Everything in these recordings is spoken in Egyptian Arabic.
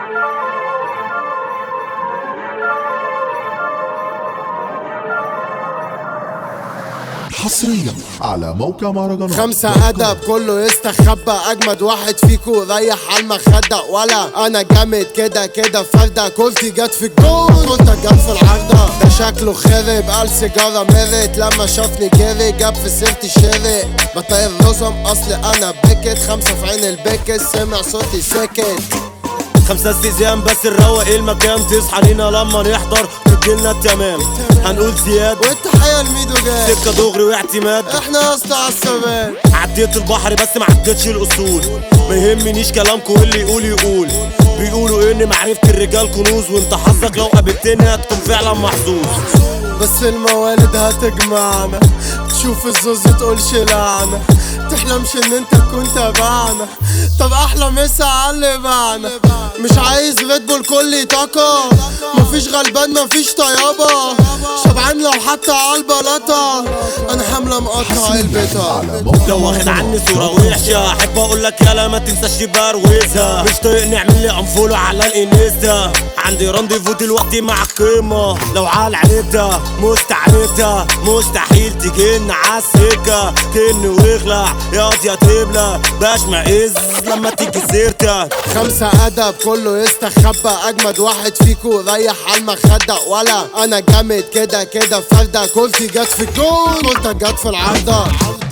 حصريا على موقع مهرجانات خمسة أدب كله يستخبى أجمد واحد فيكو ريح على المخدة ولا أنا جامد كده كده فردة كلتي جت في الجول كلتك جت في العارضة ده شكله خرب قال سيجارة مرت لما شافني جري جاب في سيرتي شرق بطير رزم أصل أنا بكت خمسة في عين البكت سمع صوتي سكت خمسة استئذان بس نروق المكان تصحى لينا لما نحضر تديلنا التمام هنقول زياد والتحية لميدو جاي سكة دغري واعتماد احنا اصلا عالسبان عديت البحر بس ما عديتش الاصول ما يهمنيش كلامكم واللي يقول يقول بيقولوا ان معرفة الرجال كنوز وانت حظك لو قابلتني هتكون فعلا محظوظ بس الموالد هتجمعنا تشوف الزوز تقولش لعنة تحلمش ان انت تكون تبعنا طب احلى مسا على اللي بعنا مش عايز ريد بول كل طاقة مفيش غلبان مفيش طيابة شبعان لو حتى على البلاطة انا حاملة مقطع البيتا على موقع لو واخد عني مهرجانات صورة وحشة احب اقول لك يالا ما تنساش تبروزها مش طايق نعمل لي انفولو على الانستا عندي رانديفو دلوقتي مع القمة لو على عينتها مستعدة مستحيل تجينا عالسكة كن واغلع ياض يا تبلة بشمئز لما تيجي سيرتك خمسة أدب كله يستخبى أجمد واحد فيكو ريح على المخدة ولا أنا جامد كده كده فردة كلتي جت في الجول كلتك جت في العارضة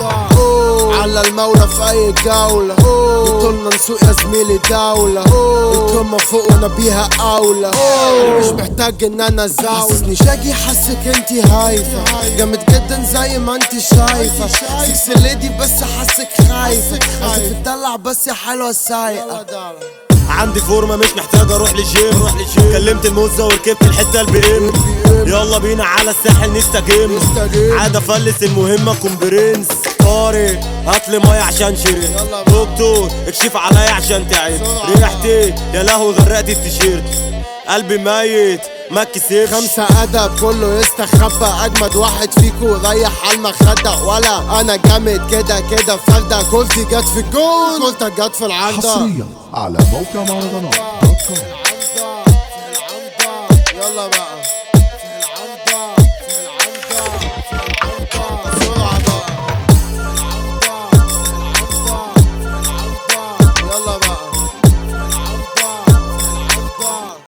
أوه. على المولى في أي جولة قلنا نسوق يا زميلي دولة القمة فوق وأنا بيها أولى أنا مش محتاج إن أنا أزاول حاسسني شاجي حاسك انتي هايفة جامد جدا زي ما انتي شايفة سكس ليدي بس حاسك خايفة عايزة تدلع بس يا حلوة السايقة عندي فورمة مش محتاج اروح لجيم روح لجيم كلمت الموزة وركبت الحتة البي ام يلا بينا على الساحل نستجم نستجم. عاد افلس المهمة كون برنس طارق هاتلي مية عشان شرب يلا دكتور اكشف عليا عشان تعب بسرعة. ريحتي يا لهوي غرقت التيشيرت قلبي ميت ما اتكسرش خمسة أدب كله يستخبى أجمد واحد فيكو ريح على المخدة ولا أنا جامد كده كده فردة كلتي جت في الجول كلتك جت في العارضة حصريا على موقع مهرجانات دوت كوم يلا بقى